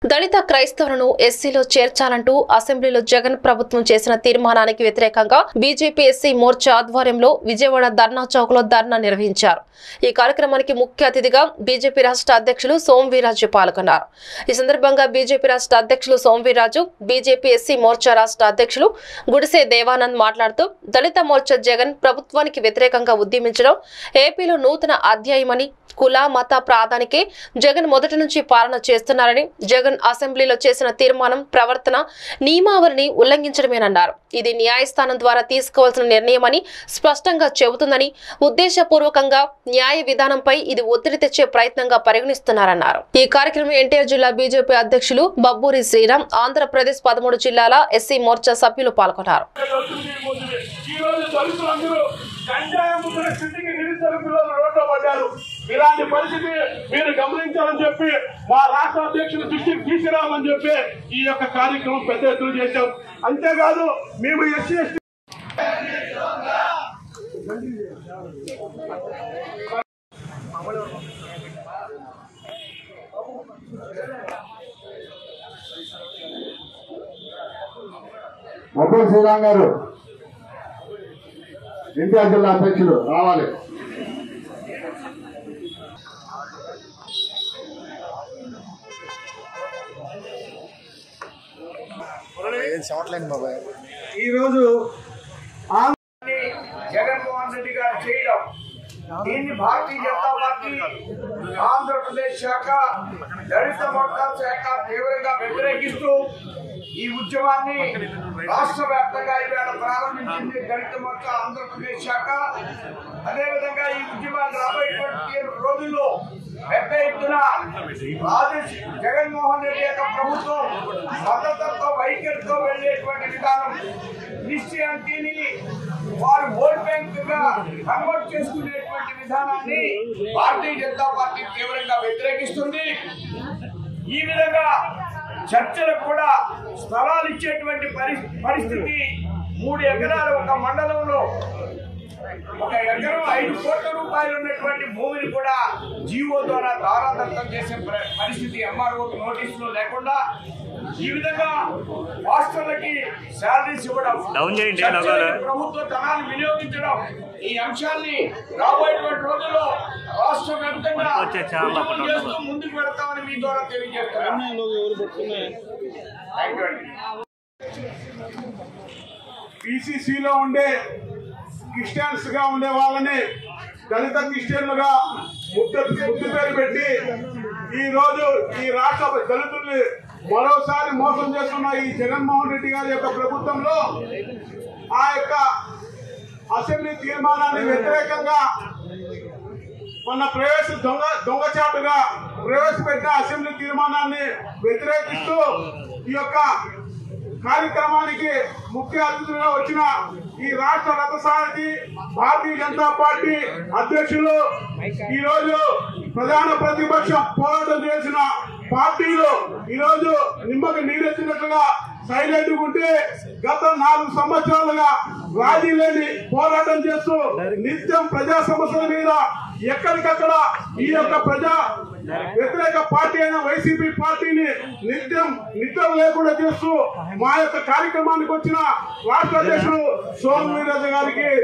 దళిత క్రైస్తవులను ఎస్సీలో చేర్చాలంటూ అసెంబ్లీలో జగన్ ప్రభుత్వం చేసిన తీర్మానానికి వ్యతిరేకంగా బీజేపీ ఎస్సీ మోర్చా ఆధ్వర్యంలో విజయవాడ ధర్నా చౌక్ లో ధర్నా నిర్వహించారు ఈ కార్యక్రమానికి ముఖ్య అతిథిగా బీజేపీ రాష్ట్ర అధ్యక్షులు సోమవీరాజు పాల్గొన్నారు ఈ సందర్భంగా బీజేపీ రాష్ట్ర అధ్యక్షులు సోమవీరాజు బీజేపీ ఎస్సీ మోర్చా రాష్ట్ర అధ్యక్షులు గుడిసే దేవానంద్ మాట్లాడుతూ దళిత మోర్చా జగన్ ప్రభుత్వానికి వ్యతిరేకంగా ఉద్యమించడం ఏపీలో నూతన అధ్యాయమని కుల మత ప్రాధానికే జగన్ మొదటి నుంచి పాలన చేస్తున్నారని జగన్ అసెంబ్లీలో చేసిన తీర్మానం ప్రవర్తన నియమావళిని ఉల్లంఘించడమేనన్నారు ఇది న్యాయస్థానం ద్వారా తీసుకోవాల్సిన నిర్ణయమని స్పష్టంగా చెబుతుందని ఉద్దేశపూర్వకంగా న్యాయ విధానంపై ఇది ఒత్తిడి తెచ్చే ప్రయత్నంగా పరిగణిస్తున్నారన్నారు ఈ కార్యక్రమం ఎన్టీఆర్ జిల్లా బీజేపీ అధ్యక్షులు బబ్బూరి శ్రీరామ్ ఆంధ్రప్రదేశ్ పదమూడు జిల్లాల ఎస్సీ మోర్చా సభ్యులు పాల్గొన్నారు ఈ రోజు దళితులందరూ గంజాయి అమ్ముకునే స్థితికి నిరుద్యోగ పిల్లలు రోడ్లో పడ్డారు ఇలాంటి పరిస్థితి మీరు గమనించాలని చెప్పి మా రాష్ట్ర అధ్యక్షుల దృష్టికి తీసుకురావాలని చెప్పి ఈ యొక్క కార్యక్రమం పెద్ద ఎత్తున చేశాం అంతేకాదు మేము ఎస్సీ ఎస్టీ మబ్బు శ్రీరామ్ గారు ఎన్టీఆర్ జిల్లా అధ్యక్షులు రావాలి ఈరోజు జగన్మోహన్ రెడ్డి గారు చేయడం దీన్ని భారతీయ జనతా పార్టీ ఆంధ్రప్రదేశ్ శాఖ దళిత మొత్తం శాఖ తీవ్రంగా వ్యతిరేకిస్తూ ఈ ఉద్యమాన్ని రాష్ట్ర వ్యాప్తంగా ఈవేళ ప్రారంభించింది దళిత మొత్తం ఆంధ్రప్రదేశ్ శాఖ అదేవిధంగా ఈ ఉద్యమాన్ని రాబోయేటువంటి రోజుల్లో పెద్ద ఎత్తున రాజేష్ జగన్మోహన్ రెడ్డి యొక్క ప్రభుత్వం మద్దతుతో వైఖరితో వెళ్ళేటువంటి విధానం నిశ్చయానికి వారు ఓట్ బ్యాంక్ గా కన్వర్ట్ చేసుకునేటువంటి విధానాన్ని భారతీయ జనతా పార్టీ తీవ్రంగా వ్యతిరేకిస్తుంది ఈ విధంగా చర్చలకు కూడా స్థలాలు ఇచ్చేటువంటి పరి- పరిస్థితి మూడు ఎకరాలు ఒక మండలంలో ఒక ఎకరం ఐదు కోట్ల రూపాయలు ఉన్నటువంటి భూమిని కూడా జీవో ద్వారా దారాదత్తం చేసే ప్ర- పరిస్థితి ఎంఆర్ఓ నోటీసులో లేకుండా ఈ విధంగా హాస్టళ్లకి శాలరీస్ ఇవ్వడం డౌన్ చేయండి చర్చలకు లోగోలు. ప్రభుత్వ ధనాన్ని వినియోగించడం ఈ అంశాన్ని రాబోయేటువంటి రోజుల్లో రాష్ట్ర వ్యాప్తంగా వచ్చే ఛానల్ ఉద్యమం అప్పుడు చేస్తూ ముందుకు వెళతామని మీ ద్వారా తెలియజేస్తున్నాను థ్యాంక్ యూ అండి పిసిసిలో ఉండే క్రిస్టియన్స్ గా ఉండే వాళ్ళని దళిత క్రిస్టియన్లుగా ముద్దు ముద్దు పేరు పెట్టి ఈ రోజు ఈ రాష్ట్ర దళితుల్ని మరోసారి మోసం చేస్తున్న ఈ జగన్మోహన్ రెడ్డి గారి యొక్క ప్రభుత్వంలో ఆ యొక్క అసెంబ్లీ తీర్మానాన్ని వ్యతిరేకంగా మొన్న ప్రవేశ దొంగ దొంగచాటుగా ప్రవేశపెట్టిన అసెంబ్లీ తీర్మానాన్ని వ్యతిరేకిస్తూ ఈ యొక్క కార్యక్రమానికి ముఖ్య అతిథిగా వచ్చిన ఈ రాష్ట్ర రథసారథి భారతీయ జనతా పార్టీ అధ్యక్షులు ఈ రోజు ప్రధాన ప్రతిపక్షం పోరాటం చేసిన పార్టీలు ఈ రోజు నిమ్మకి నీరెత్తినట్లుగా సైలెంట్ ఉంటే గత నాలుగు సంవత్సరాలుగా రాజీ లేని పోరాటం చేస్తూ నిత్యం ప్రజా సమస్యల మీద ఎక్కడికక్కడ ఈ యొక్క ప్రజా వ్యతిరేక పార్టీ అయిన వైసీపీ పార్టీని నిత్యం నిద్ర లేకుండా చేస్తూ మా యొక్క కార్యక్రమానికి వచ్చిన రాష్ట్ర అధ్యక్షుడు సోము వీరరాజు గారికి